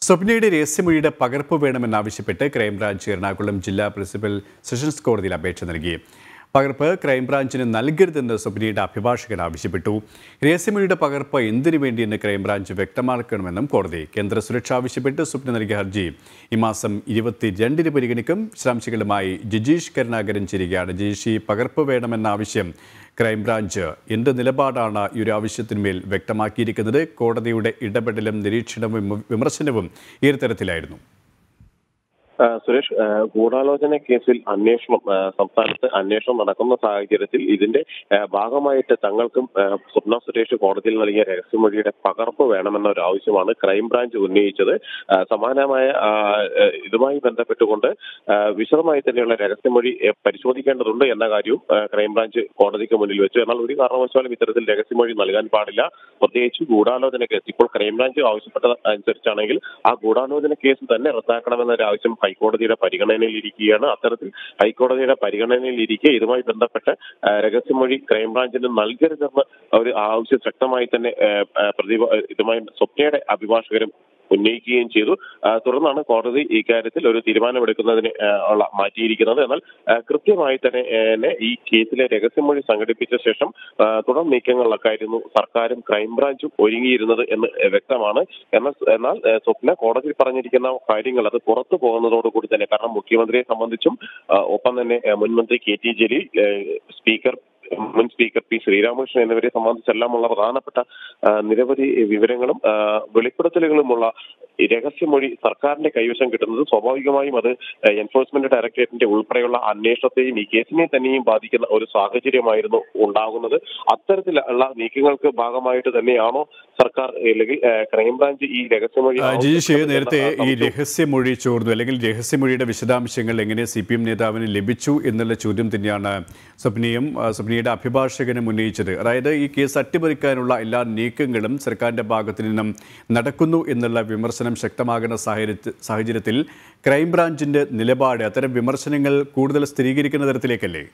സ്വപ്നയുടെ രഹസ്യമൊഴിയുടെ പകർപ്പ് വേണമെന്നാവശ്യപ്പെട്ട് ക്രൈംബ്രാഞ്ച് എറണാകുളം ജില്ലാ പ്രിൻസിപ്പൽ സെഷൻസ് കോടതിയിൽ അപേക്ഷ നൽകി പകർപ്പ് ക്രൈംബ്രാഞ്ചിന് നൽകരുതെന്ന് സ്വപ്നയുടെ അഭിഭാഷകൻ ആവശ്യപ്പെട്ടു രഹസ്യമൊഴിയുടെ പകർപ്പ് എന്തിനു വേണ്ടിയെന്ന് ക്രൈംബ്രാഞ്ച് വ്യക്തമാക്കണമെന്നും കോടതി കേന്ദ്ര സുരക്ഷ ആവശ്യപ്പെട്ട് സ്വപ്ന നൽകിയ ഹർജി ഈ മാസം ഇരുപത്തിരണ്ടിന് പരിഗണിക്കും വിശദാംശങ്ങളുമായി ജിജീഷ് കരുണാകരൻ ചേരുകയാണ് ജിജീഷ് ഈ പകർപ്പ് വേണമെന്ന ആവശ്യം ക്രൈംബ്രാഞ്ച് എന്ത് നിലപാടാണ് ഈ ഒരു ആവശ്യത്തിന്മേൽ വ്യക്തമാക്കിയിരിക്കുന്നത് കോടതിയുടെ ഇടപെടലും നിരീക്ഷണവും വിമർശനവും ഈ ഒരു തരത്തിലായിരുന്നു ആ, സുരേഷ് ആ, ഗൂഢാലോചന കേസിൽ അന്വേഷണം ആ, സംസ്ഥാനത്ത് അന്വേഷണം നടക്കുന്ന സാഹചര്യത്തിൽ ഇതിന്റെ ആ, ഭാഗമായിട്ട് തങ്ങൾക്കും ആ, സ്വപ്ന സുരേഷ് കോടതിയിൽ നൽകിയ രഹസ്യമൊഴിയുടെ പകർപ്പ് വേണമെന്ന ഒരു ആവശ്യമാണ് ക്രൈംബ്രാഞ്ച് ഉന്നയിച്ചത് ആ, സമാനമായ ആ, ആ, ഇതുമായി ബന്ധപ്പെട്ടുകൊണ്ട് ആ, വിശദമായി തന്നെയുള്ള രഹസ്യമൊഴി ആ, പരിശോധിക്കേണ്ടതുണ്ട് എന്ന കാര്യവും ആ, ക്രൈംബ്രാഞ്ച് കോടതിക്ക് മുന്നിൽ വെച്ചു എന്നാൽ ഒരു കാരണവശാലും ഇത്തരത്തിൽ രഹസ്യമൊഴി നൽകാൻ പാടില്ല പ്രത്യേകിച്ച് ഗൂഢാലോചന കേസ് ഇപ്പോൾ ക്രൈംബ്രാഞ്ച് ആവശ്യപ്പെട്ടത് അനുസരിച്ചാണെങ്കിൽ ആ ഗൂഢാലോചന കേസ് തന്നെ റദ്ദാക്കണമെന്ന ഒരു ആവശ്യം ഹൈക്കോടതിയുടെ പരിഗണനയിൽ ഇരിക്കുകയാണ് അത്തരത്തിൽ ഹൈക്കോടതിയുടെ പരിഗണനയിൽ ഇരിക്കെ ഇതുമായി ബന്ധപ്പെട്ട് ആ, രഹസ്യമൊഴി ക്രൈംബ്രാഞ്ചിന് നൽകരുതെന്ന് ഒരു ആവശ്യം ശക്തമായി തന്നെ ആ, ആ, പ്രതിഭ ഇതുമായി സ്വപ്നയുടെ അഭിഭാഷകരും ഉന്നയിക്കുകയും ചെയ്തു ആ, തുടർന്നാണ് കോടതി ഇക്കാര്യത്തിൽ ഒരു തീരുമാനമെടുക്കുന്നതിന് ആ, ഉള്ള മാറ്റിയിരിക്കുന്നത് എന്നാൽ ആ, കൃത്യമായി തന്നെ ആ, തന്നെ ഈ കേസിലെ രഹസ്യമൊഴി സംഘടിപ്പിച്ച ശേഷം ആ, തുടർ നീക്കങ്ങളിലൊക്കെയായിരുന്നു സർക്കാരും ക്രൈംബ്രാഞ്ചും ഒരുങ്ങിയിരുന്നത് എന്ന് വ്യക്തമാണ് എന്നാൽ എന്നാൽ ആ, സ്വപ്ന കോടതിയിൽ പറഞ്ഞിരിക്കുന്ന കാര്യങ്ങൾ അത് പുറത്തു പോകുന്നതോടുകൂടി തന്നെ കാരണം മുഖ്യമന്ത്രിയെ സംബന്ധിച്ചും ആ, ഒപ്പം തന്നെ ആ, മുൻ മന്ത്രി കെ ടി ജലീൽ ആ, സ്പീക്കർ മുൻ സ്പീക്കർ പി ശ്രീരാമകൃഷ്ണൻ എന്നിവരെ സംബന്ധിച്ചെല്ലാമുള്ള പ്രധാനപ്പെട്ട ആ, നിരവധി വിവരങ്ങളും ആ, വെളിപ്പെടുത്തലുകളുമുള്ള ഈ രഹസ്യമൊഴി സർക്കാരിന്റെ കൈവശം കിട്ടുന്നത് സ്വാഭാവികമായും അത് എൻഫോഴ്സ്മെന്റ് ഡയറക്ടറേറ്റിന്റെ ഉൾപ്പെടെയുള്ള അന്വേഷണത്തെയും ഈ കേസിനെ തന്നെയും ബാധിക്കുന്ന ഒരു സാഹചര്യമായിരുന്നു ഉണ്ടാകുന്നത് അത്തരത്തിലുള്ള നീക്കങ്ങൾക്ക് ഭാഗമായിട്ട് തന്നെയാണോ സർക്കാർ അല്ലെങ്കിൽ ആ, ക്രൈംബ്രാഞ്ച് ഈ രഹസ്യമൊഴി ആ, ജിജീഷ് ആവശ്യപ്പെട്ടത് നേരത്തെ എന്ന ഈ സംശയം- രഹസ്യമൊഴി ചോർന്നു അല്ലെങ്കിൽ രഹസ്യമൊഴിയുടെ വിശദാംശങ്ങൾ എങ്ങനെ സി പി എം നേതാവിന് ലഭിച്ചു എന്നുള്ള ചോദ്യം തന്നെയാണ് സ്വപ്നയും ആ, സ്വപ്നയുടെ അഭിഭാഷകനും ഉന്നയിച്ചത് അതായത് ഈ കേസ് അട്ടിമറിക്കാനുള്ള എല്ലാ നീക്കങ്ങളും സർക്കാരിൻ്റെ ഭാഗത്തു നിന്നും നടക്കുന്നു എന്നുള്ള വിമർശനം ശക്തമാകുന്ന സാഹചര്യത്തി- സാഹചര്യത്തിൽ ക്രൈംബ്രാഞ്ചിൻ്റെ നിലപാട് അത്തരം വിമർശനങ്ങൾ കൂടുതൽ സ്ഥിരീകരിക്കുന്ന തരത്തിലേക്കല്ലേ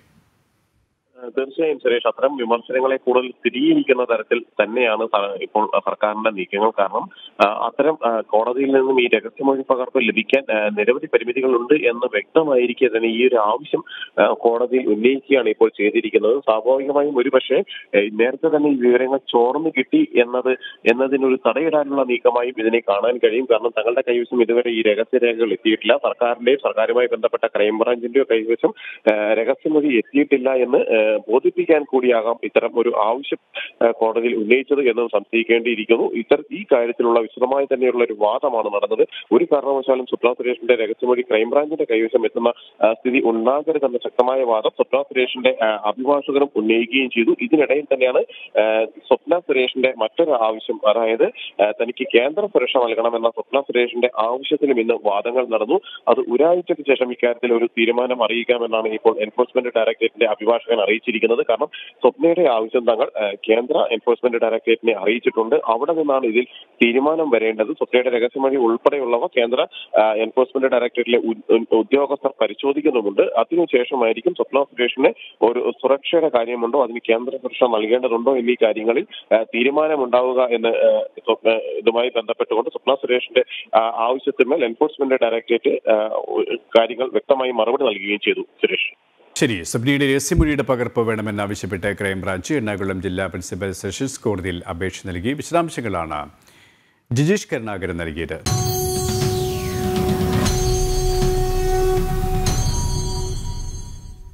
തീർച്ചയായും സുരേഷ് അത്തരം വിമർശനങ്ങളെ കൂടുതൽ സ്ഥിരീകരിക്കുന്ന തരത്തിൽ തന്നെയാണ് സ- ഇപ്പോൾ സർക്കാരിന്റെ നീക്കങ്ങൾ കാരണം ആ, അത്തരം ആ, കോടതിയിൽ നിന്നും ഈ രഹസ്യമൊഴി പകർപ്പ് ലഭിക്കാൻ ആ, നിരവധി പരിമിതികളുണ്ട് എന്ന് വ്യക്തമായിരിക്കെ തന്നെ ഈ ഒരു ആവശ്യം ആ, കോടതിയിൽ ഉന്നയിക്കുകയാണ് ഇപ്പോൾ ചെയ്തിരിക്കുന്നത് സ്വാഭാവികമായും ഒരുപക്ഷെ ഏ, നേരത്തെ തന്നെ ഈ വിവരങ്ങൾ ചോർന്നു കിട്ടി എന്നത് എന്നതിനൊരു തടയിടാനുള്ള നീക്കമായും ഇതിനെ കാണാൻ കഴിയും കാരണം തങ്ങളുടെ കൈവശം ഇതുവരെ ഈ രഹസ്യരേഖകൾ എത്തിയിട്ടില്ല സർക്കാരിന്റെയും സർക്കാരുമായി ബന്ധപ്പെട്ട ക്രൈംബ്രാഞ്ചിന്റെയോ കൈവശം ആ, രഹസ്യമൊഴി എത്തിയിട്ടില്ല എന്ന് ആ, ബോധിപ്പിക്കാൻ കൂടിയാകാം ഇത്തരം ഒരു ആവശ്യം ആ, കോടതിയിൽ ഉന്നയിച്ചത് എന്നും സംശയിക്കേണ്ടിയിരിക്കുന്നു ഇത്തരം ഈ കാര്യത്തിലുള്ള വിശദമായി തന്നെയുള്ള ഒരു വാദമാണ് നടന്നത് ഒരു കാരണവശാലും സ്വപ്ന സുരേഷിന്റെ രഹസ്യമൊഴി ക്രൈംബ്രാഞ്ചിന്റെ കൈവശം എത്തുന്ന ആ, സ്ഥിതി ഉണ്ടാകരുതെന്ന ശക്തമായ വാദം സ്വപ്ന സുരേഷിന്റെ ആ, അഭിഭാഷകരും ഉന്നയിക്കുകയും ചെയ്തു ഇതിനിടയിൽ തന്നെയാണ് ആ, സ്വപ്ന സുരേഷിന്റെ മറ്റൊരു ആവശ്യം അതായത് ആ, തനിക്ക് കേന്ദ്ര സുരക്ഷ നൽകണമെന്ന സ്വപ്ന സുരേഷിന്റെ ആവശ്യത്തിനും ഇന്ന് വാദങ്ങൾ നടന്നു അത് ഒരാഴ്ചയ്ക്ക് ശേഷം ഇക്കാര്യത്തിൽ ഒരു തീരുമാനം അറിയിക്കാമെന്നാണ് ഇപ്പോൾ എൻഫോഴ്സ്മെന്റ് ഡയറക്ടറേറ്റിന്റെ അഭിഭാഷകൻ അറിയിച്ചിരിക്കുന്നത് കാരണം സ്വപ്നയുടെ ആവശ്യം തങ്ങൾ ആ, കേന്ദ്ര എൻഫോഴ്സ്മെന്റ് ഡയറക്ടറേറ്റിനെ അറിയിച്ചിട്ടുണ്ട് അവിടെ നിന്നാണ് ഇതിൽ തീരുമാനം വരേണ്ടത് സ്വപ്നയുടെ രഹസ്യമൊഴി ഉൾപ്പെടെയുള്ളവ കേന്ദ്ര ആ, എൻഫോഴ്സ്മെന്റ് ഡയറക്ടറേറ്റിലെ ഉ- ഉ- ഉദ്യോഗസ്ഥർ പരിശോധിക്കുന്നുമുണ്ട് അതിനുശേഷമായിരിക്കും സ്വപ്ന സുരേഷിന് ഒരു സുരക്ഷയുടെ കാര്യമുണ്ടോ അതിന് കേന്ദ്ര സുരക്ഷ നൽകേണ്ടതുണ്ടോ എന്നീ കാര്യങ്ങളിൽ ആ, തീരുമാനമുണ്ടാവുക എന്ന് ആ, സ്വപ്ന ഇതുമായി ബന്ധപ്പെട്ടുകൊണ്ട് സ്വപ്ന സുരേഷിന്റെ ആ, ആവശ്യത്തിന്മേൽ എൻഫോഴ്സ്മെന്റ് ഡയറക്ടറേറ്റ് ആ, കാര്യങ്ങൾ വ്യക്തമായി മറുപടി നൽകുകയും ചെയ്തു സുരേഷ് ശരി സ്വപ്നയുടെ രഹസ്യമൊഴിയുടെ പകർപ്പ് വേണമെന്നാവശ്യപ്പെട്ട് ക്രൈംബ്രാഞ്ച് എറണാകുളം ജില്ലാ പ്രിൻസിപ്പൽ സെഷൻസ് കോടതിയിൽ അപേക്ഷ നൽകി വിശദാംശങ്ങളാണ് ജിജീഷ് കരുണാകരൻ നൽകിയത്